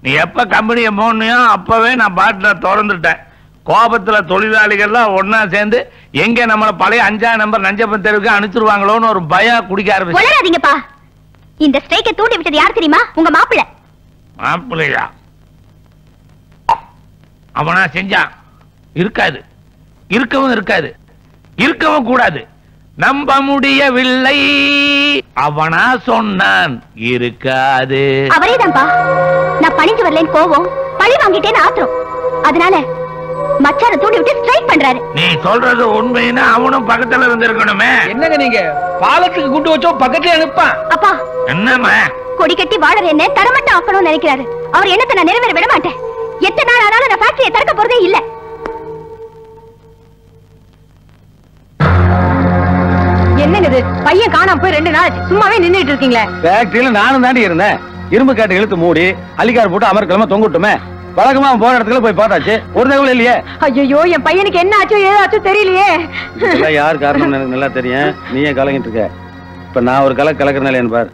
நீ எப்ப கம்பெனியை போனியோ அப்பவே நான் பாட்டில திறந்துட்டேன் கோபத்துல தொழிலாளிகள்லாம் ஒண்ணா சேர்ந்து எங்க நம்மள பழைய அஞ்சாம் நம்பர் நஞ்சப்பன் தெருவுக்கு அனுப்பிச்சிருவாங்களோன்னு ஒரு பயம் குடிக்க ஆரம்பிச்சு வளராதீங்கப்பா இந்த ஸ்ட்ரைக்கை தூண்டி விட்டது யார் தெரியுமா உங்க மாப்பிள்ளை மாப்பிள்ளையா அவனா செஞ்சான் இருக்காது இருக்கவும் இருக்காது இருக்கவும் கூடாது நம்ப முடியவில்லை அவனா சொன்னான் இருக்காது அவரேதான்ப்பா நான் பணிஞ்சு வரலேன்னு கோவம் பழி வாங்கிட்டேன்னு ஆத்திரம் அதனால மச்சான தூண்டி விட்டு ஸ்ட்ரைக் பண்றாரு நீ சொல்றது உண்மைன்னா அவனும் பக்கத்துல இருந்திருக்கணுமே என்னங்க நீங்க பாலத்துக்கு குண்டு வச்சோம் பக்கத்துல அனுப்பான் அப்பா என்னம்மா கொடி கட்டி வாழற என்ன தரமட்டம் ஆக்கணும்னு நினைக்கிறாரு அவர் எண்ணத்தை நான் நிறைவேற விட மாட்டேன் எத்தனை நாள் ஆனாலும் நான் ஃபேக்டரியை திறக்க போறதே இல்ல என்னங்க இது பையன் காணாம போய் ரெண்டு நாள் ஆச்சு. சும்மாவே நின்னுட்டு இருக்கீங்களே ஃபேக்டரியில நானும் தாண்டி இருந்தேன் இரும்பு காட்டு இழுத்து மூடி அலிக்கார் போட்டு அமர்க்கிழமை தொங்குட்டுமே வழக்கமா அவன் போற இடத்துல போய் பார்த்தாச்சு ஒரு தகவல் இல்லையே ஐயோ என் பையனுக்கு என்ன ஆச்சோ ஏதாச்சோ தெரியலையே இதெல்லாம் யார் காரணம் எனக்கு நல்லா தெரியும் நீயே கலங்கிட்டு இருக்க இப்ப நான் ஒரு கலக்கு கலக்குறனால பார்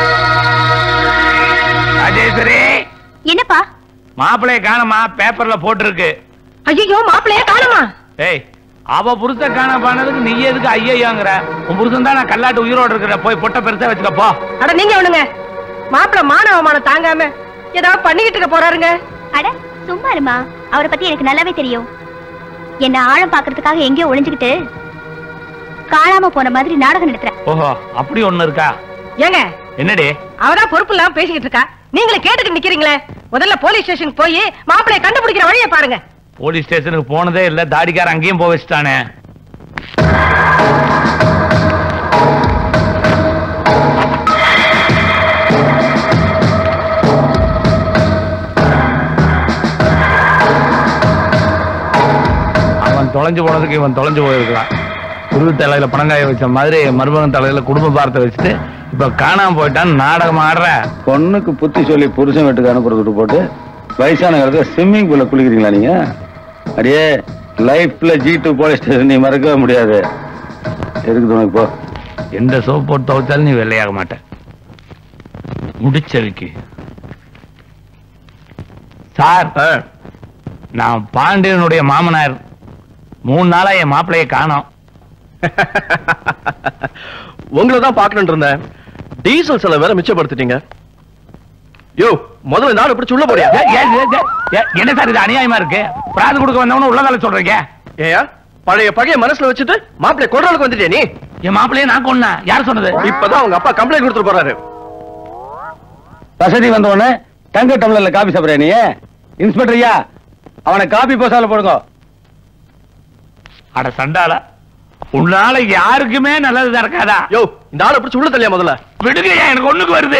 ராஜேஸ்வரி என்னப்பா மாப்பிள்ளைய காணமா பேப்பர்ல போட்டிருக்கு ஐயோ மாப்பிள்ளைய காணுமா ஏய் அவ புருஷன் காண போனதுக்கு நீ எதுக்கு ஐயாங்கிற உன் புருஷன் தான் நான் கல்லாட்டு உயிரோடு இருக்கிற போய் பொட்டை பெருசா வச்சுக்க போ அட நீங்க ஒண்ணுங்க மாப்பிள்ளை மான அவமானம் தாங்காம ஏதாவது பண்ணிக்கிட்டு இருக்க போறாருங்க அட சும்மா இருமா அவரை பத்தி எனக்கு நல்லாவே தெரியும் என்ன ஆழம் பாக்குறதுக்காக எங்கேயோ ஒளிஞ்சுக்கிட்டு காணாம போன மாதிரி நாடகம் நடத்துறேன் ஓஹோ அப்படி ஒண்ணு இருக்கா ஏங்க என்னடி அவதான் பொறுப்பு இல்லாம பேசிக்கிட்டு இருக்கா நீங்களே கேட்டுக்கு நிக்கிறீங்களே முதல்ல போலீஸ் ஸ்டேஷன் போய் மாப்பிள்ளைய கண்டுபிடிக்கிற வழியை பாருங்க போலீஸ் ஸ்டேஷனுக்கு போனதே இல்ல தாடிக்கார அங்கேயும் போக வச்சுட்டானே அவன் தொலைஞ்சு போனதுக்கு இவன் தொலைஞ்சு போயிருக்கிறான் குருவி தலையில பணங்காய வச்ச மாதிரி மருமகன் தலையில குடும்ப பாரத்தை வச்சுட்டு இப்ப காணாம போயிட்டான் நாடகம் ஆடுற பொண்ணுக்கு புத்தி சொல்லி புருஷன் வீட்டுக்கு அனுப்புறது விட்டு போட்டு வயசான காலத்துல ஸ்விம்மிங் பூல்ல குளிக்கிறீங்களா நீங்க அடியே லைஃப்ல ஜி டூ போலீஸ் ஸ்டேஷன் நீ மறக்கவே முடியாது எதுக்கு உனக்கு போ எந்த சோப் போட்டு துவைச்சாலும் நீ வெள்ளையாக மாட்ட முடிச்சதுக்கு சார் நான் பாண்டியனுடைய மாமனார் மூணு நாளா என் மாப்பிளைய காணோம் உங்களை தான் பார்க்கணும்னு இருந்தேன் டீசல் செலவு வேற மிச்சப்படுத்திட்டீங்க யோ முதல்ல நாடு பிடிச்சு உள்ள போறியா ஏ, ஏ, ஏ, ஏ, ஏ, என்ன சார் இது அநியாயமா இருக்கு பிராது கொடுக்க வந்தவன உள்ளதால சொல்றீங்க ஏயா பழைய பகைய மனசுல வச்சுட்டு மாப்பிள்ளை கொடலுக்கு வந்துட்டியா நீ என் மாப்பிளைய நான் கொன்னா யார் சொன்னது இப்பதான் உங்க அப்பா கம்ப்ளைண்ட் கொடுத்துட்டு போறாரு வசதி வந்த உடனே தங்க டம்ளர்ல காபி சாப்பிடுற நீ இன்ஸ்பெக்டர் ஐயா அவனை காபி போசால போடுங்க அட சண்டால உன்னால யாருக்குமே நல்லது இருக்காதா யோ இந்த ஆளை பிடிச்சு உள்ள தள்ளியா முதல்ல விடுங்கய்யா எனக்கு ஒண்ணுக்கு வருது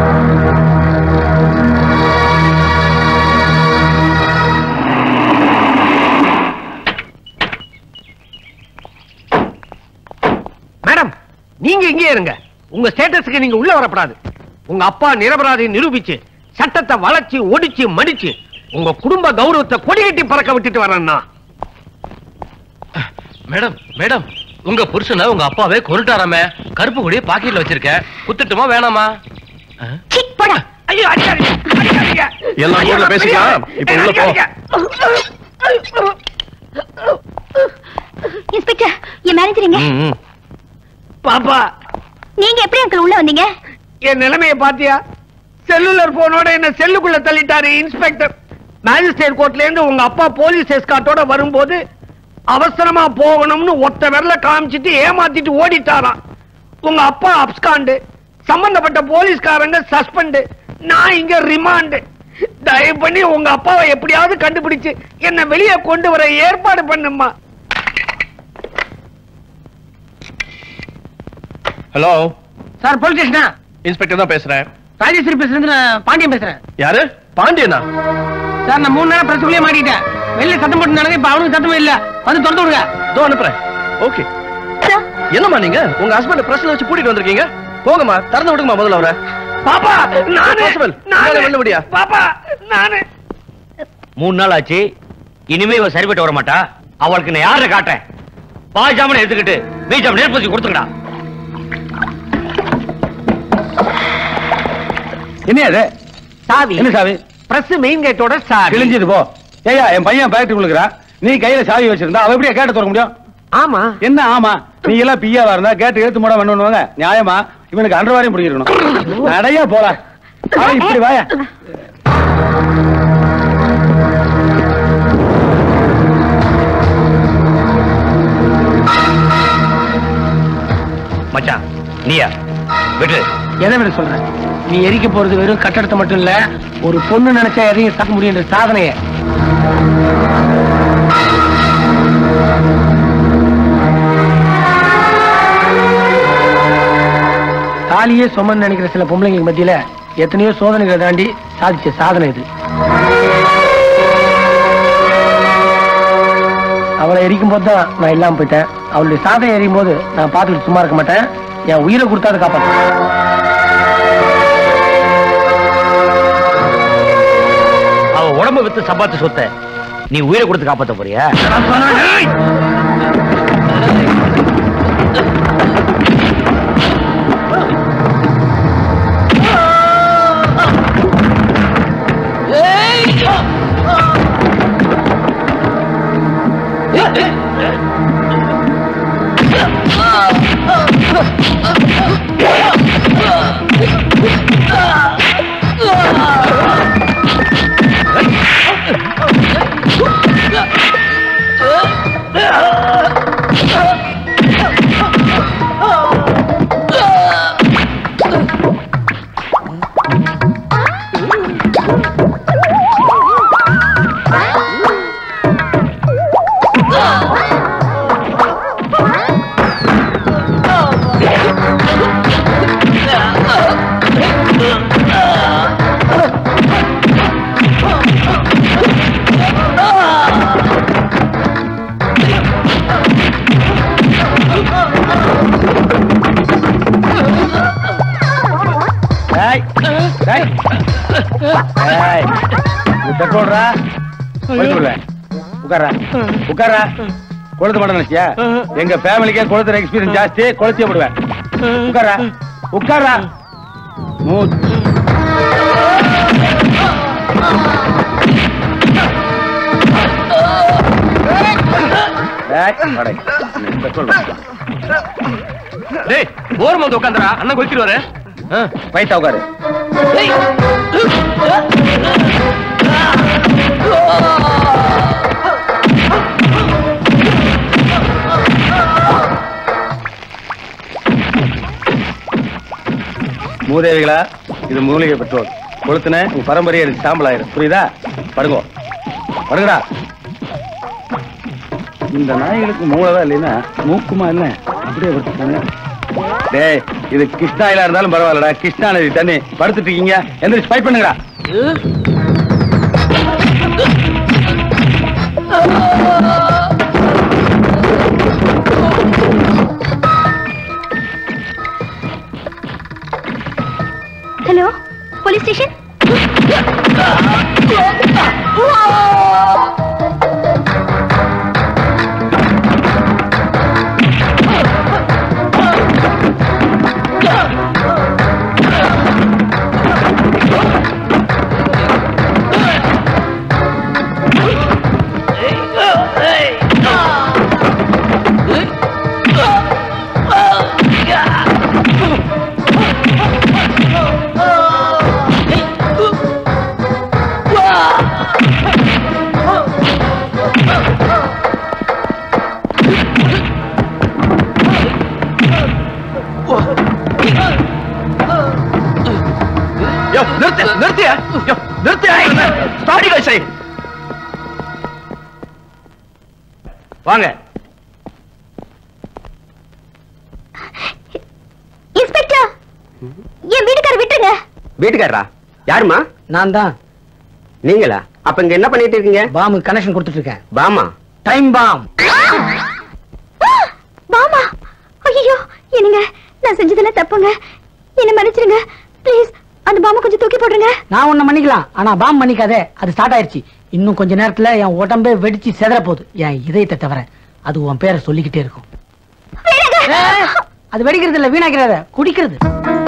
மேடம் நீங்க இங்கே இருங்க உங்க ஸ்டேட்டஸ்க்கு நீங்க உள்ள வரப்படாது உங்க அப்பா நிரபராதி நிரூபிச்சு சட்டத்தை வளைச்சு ஒடிச்சு மடிச்சு உங்க குடும்ப கௌரவத்தை கொடிகட்டி பறக்க விட்டுட்டு வரேன்னா மேடம் மேடம் உங்க புருஷனை உங்க அப்பாவே கொண்டுட்டாராமே கருப்பு கொடியை பாக்கெட்ல வச்சிருக்க குத்துட்டுமா வேணாமா சீ, போடா ஐயோ அடிக்காதீங்க, அடிக்காதீங்க. எல்லாம் ஊர்ல பேசிக்கலாம் இப்ப உள்ள போ இன்ஸ்பெக்டர் என் மேனேஜருங்க ம், ம். பாப்பா நீங்க எப்படி அங்கிள் உள்ள வந்தீங்க என் நிலைமைய பாத்தியா செல்லுலர் போனோட என்ன செல்லுக்குள்ள தள்ளிட்டாரு இன்ஸ்பெக்டர் மேஜிஸ்ட்ரேட் கோர்ட்ல இருந்து உங்க அப்பா போலீஸ் எஸ்கார்ட்டோட வரும்போது அவசரமா போகணும்னு ஒத்த விரல காமிச்சிட்டு ஏமாத்திட்டு ஓடிட்டாராம் உங்க அப்பா அப்ஸ்காண்டு சம்பந்தப்பட்ட போலீஸ்காரங்க சஸ்பெண்ட் நான் இங்க ரிமாண்ட் தயவு பண்ணி உங்க அப்பாவை எப்படியாவது கண்டுபிடிச்சு என்ன வெளியே கொண்டு வர ஏற்பாடு பண்ணுமா ஹலோ சார் போலீஸ் ஸ்டேஷனா இன்ஸ்பெக்டர் தான் பேசுறேன் ராஜேஸ்வரி பேசுறது நான் பாண்டியன் பேசுறேன் யாரு பாண்டியனா சார் நான் மூணு நேரம் பிரசுக்குள்ளே மாட்டிட்டேன் வெளில சத்தம் போட்டு இப்ப அவனுக்கு சத்தமே இல்ல வந்து திறந்து விடுங்க இதோ அனுப்புறேன் ஓகே சார் என்னம்மா நீங்க உங்க ஹஸ்பண்ட் பிரஸ்ல வச்சு கூட்டிட்டு வந்திருக்கீங்க போங்கம்மா திறந்து விடுங்கம்மா முதல்ல அவரை பாப்பா நானு Possible. நானு வெளில விடியா? பாப்பா நானு மூணு நாள் ஆச்சு இனிமே இவ சரிபட்டு வர மாட்டா அவளுக்கு நான் யாரை காட்டேன் பால் ஜாமனை எடுத்துக்கிட்டு பீஜாம் நேர்பூசி கொடுத்துக்கடா என்ன அது சாவி என்ன சாவி பிரஸ் மெயின் கேட்டோட சார் கிழிஞ்சது போ ஏய்யா என் பையன் பேக்கரி கொடுக்குறான் நீ கையில சாவி வச்சிருந்தா அவ எப்படியா கேட்டு திறக்க முடியும் ஆமா என்ன ஆமா நீ எல்லாம் பியாவா இருந்தா கேட்டு எழுத்து மூட வேணும்னுவாங்க நியாயமா இவனுக்கு அன்றவாரையும் பிடிக்கணும் நடையா போல இப்படி வாயா மச்சான் நீயா விட்டு எதை விட சொல்றேன் நீ எரிக்க போறது வெறும் கட்டடத்தை மட்டும் இல்ல ஒரு பொண்ணு நினைச்சா எதையும் தாக்க முடியுன்ற சாதனைய தாலியே சுமன்னு நினைக்கிற சில பொம்பளைங்க மத்தியில எத்தனையோ சோதனைகளை தாண்டி சாதிச்ச சாதனை இது அவளை எரிக்கும் போது தான் நான் இல்லாம போயிட்டேன் அவளுடைய சாதனை எரியும் போது நான் பார்த்துட்டு சும்மா இருக்க மாட்டேன் என் உயிரை கொடுத்தாது காப்பாற்றேன் அவ உடம்ப வித்து சம்பாத்து சொத்த நீ உயிரை கொடுத்து காப்பாத்த போறியா டேய் டேய் டேய் இது பெட்ரோல்ரா போய்க்குள்ள உட்காரா உட்காரா கொளுத்த மாட்டேன் நினைச்சியா எங்க ஃபேமிலிக்கே கொளுத்துற எக்ஸ்பீரியன்ஸ் ஜாஸ்தி கொளுத்திய விடுவேன் உட்காரா உட்காரா மூச்சு டேய், வாடா. பெட்ரோல் வாங்கிக்கோ. டேய் ஓரம் வந்து உட்காந்துடா அண்ணன் குளிச்சிருவாரு பைசா உட்காரு மூதேவிகளா இது மூலிகை பெட்ரோல் கொளுத்துன உங்க பரம்பரையை எனக்கு சாம்பல் ஆயிரும் புரியுதா படுங்கோ படுங்கடா இந்த நாய்களுக்கு மூளைதான் இல்லைன்னா மூக்குமா என்ன அப்படியே படுத்துட்டாங்க டேய் இது கிருஷ்ணாயிலா இருந்தாலும் பரவாயில்லடா கிருஷ்ணா நதி தண்ணி படுத்துட்டு இருக்கீங்க எந்திரிச்சு ஃபைட் பண்ணுங்கடா ஹலோ போலீஸ் ஸ்டேஷன் யோ நிறுத்து நிறுத்தியா யோ நிறுத்தியா ஸ்டாடி வைசை வாங்க இன்ஸ்பெக்டர் என் வீட்டுக்கார விட்டுருங்க வீட்டுக்காரரா யாருமா நான் தான் நீங்களா அப்ப இங்க என்ன பண்ணிட்டு இருக்கீங்க பாம்பு கனெக்ஷன் கொடுத்துட்டு இருக்கேன் பாமா டைம் பாம் பாமா ஐயோ என்னங்க நான் செஞ்சதெல்லாம் தப்புங்க என்ன மன்னிச்சிருங்க ப்ளீஸ் அந்த பாம்பை கொஞ்சம் தூக்கி போடுங்க நான் ஒண்ணு பண்ணிக்கலாம் ஆனா பாம் பண்ணிக்காதே அது ஸ்டார்ட் ஆயிருச்சு இன்னும் கொஞ்ச நேரத்துல என் உடம்பே வெடிச்சு செதற போகுது என் இதயத்தை தவிர அது உன் பேரை சொல்லிக்கிட்டே இருக்கும் ஏ, அது வெடிக்கிறது இல்ல வீணாக்கிறாத குடிக்கிறது